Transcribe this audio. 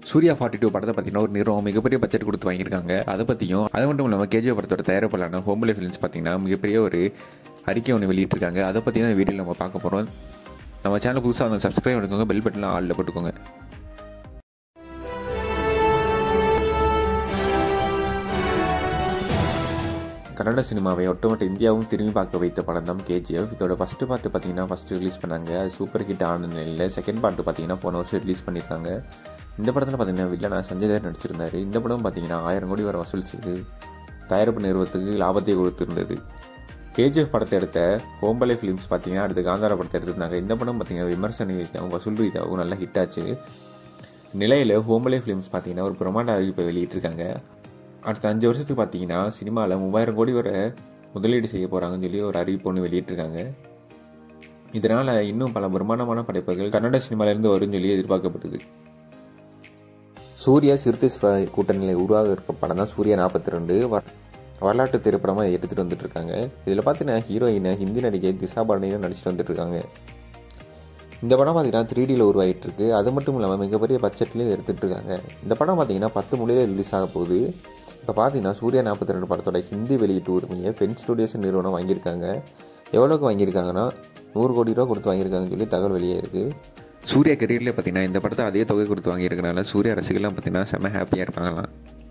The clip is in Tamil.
சூர்யா ஃபார்ட்டி டூ படத்தை பார்த்தீங்கன்னா ஒரு நிறுவனம் மிகப்பெரிய பட்ஜெட் கொடுத்து வாங்கியிருக்காங்க அதை பற்றியும் அது மட்டும் இல்லாமல் கேஜிஎஃப் படத்தோட தயாரிப்பாளரான ஹோம்பலே ஃபிலிம்ஸ் பார்த்தீங்கன்னா மிகப்பெரிய ஒரு அறிக்கை ஒன்று வெளியிட்டிருக்காங்க அதை பற்றி தான் இந்த வீடியோவில் நம்ம பார்க்க போகிறோம் நம்ம சேனல் புதுசாக வந்து சப்ஸ்கிரைப் பண்ணிக்கோங்க பெல் பட்டன்லாம் ஆளில் போட்டுக்கோங்க கன்னட சினிமாவை ஒட்டுமொத்த இந்தியாவும் திரும்பி பார்க்க வைத்த படம் தான் கேஜிஎஃப் இதோட ஃபஸ்ட்டு பார்ட்டு பார்த்தீங்கன்னா ஃபஸ்ட்டு ரிலீஸ் பண்ணாங்க அது சூப்பர் ஹிட் ஆன நிலையில் செகண்ட் பார்ட்டு பார்த்தீங்கன்னா போன வருஷம் ரிலீஸ் பண்ணியிருக்காங்க இந்த படத்தில் பார்த்தீங்கன்னா வில்லனா சஞ்சய் தேவ் நடிச்சிருந்தாரு இந்த படம் பார்த்தீங்கன்னா ஆயிரம் கோடி வரை வசூல் செய்து தயாரிப்பு நிறுவனத்துக்கு லாபத்தை கொடுத்துருந்தது கேஜிஎஃப் படத்தை எடுத்த ஹோம்பலே ஃபிலிம்ஸ் பார்த்தீங்கன்னா அடுத்து காந்தாரா படத்தை எடுத்திருந்தாங்க இந்த படம் பார்த்தீங்கன்னா விமர்சன ரீதியாகவும் வசூல் ரீதியாகவும் நல்லா ஹிட் ஆச்சு நிலையில் ஹோம்பலே ஃபிலிம்ஸ் பார்த்தீங்கன்னா ஒரு பிரமாண்ட அறிவிப்பை வெளியிட்டிருக்காங்க அடுத்த அஞ்சு வருஷத்துக்கு பார்த்தீங்கன்னா சினிமாவில் மூவாயிரம் கோடி வரை முதலீடு செய்ய போகிறாங்கன்னு சொல்லி ஒரு அறிவிப்பு ஒன்று வெளியிட்டிருக்காங்க இதனால் இன்னும் பல பிரமாண்டமான படைப்புகள் கன்னட சினிமாவிலேருந்து வரும்னு சொல்லி எதிர்பார்க்கப்படுது சூர்யா சிறுத்தை சிவா கூட்டணியில் உருவாக இருக்க படம் தான் சூர்யா நாற்பத்தி ரெண்டு வரலாற்று திரைப்படமாக எடுத்துகிட்டு வந்துட்டு இருக்காங்க இதில் பார்த்தீங்கன்னா ஹீரோயினை ஹிந்தி நடிகை திசா பரணியும் நடிச்சிட்டு வந்துட்டு இருக்காங்க இந்த படம் பார்த்தீங்கன்னா த்ரீ டியில் உருவாகிட்டு இருக்கு அது மட்டும் இல்லாமல் மிகப்பெரிய பட்ஜெட்லேயும் எடுத்துகிட்டு இருக்காங்க இந்த படம் பார்த்தீங்கன்னா பத்து மொழியில் ரிலீஸ் ஆக போகுது இப்போ பார்த்தீங்கன்னா சூர்யா நாற்பத்தி ரெண்டு படத்தோட ஹிந்தி வெளியீட்டு உரிமையை பென் ஸ்டுடியோஸ் நிறுவனம் வாங்கியிருக்காங்க எவ்வளோக்கு வாங்கியிருக்காங்கன்னா நூறு கோடி ரூபா கொடுத்து வாங்கியிருக்காங்கன்னு சொல்லி தகவல் வெளியே இருக்குது சூர்யா கெரியர்லேயே பார்த்தீங்கன்னா இந்த படத்தை அதே தொகை கொடுத்து வாங்கியிருக்கனால சூர்யா ரசிகர்லாம் பார்த்தீங்கன்னா செம்ம ஹாப்பியாக இருப்பாங்களாம்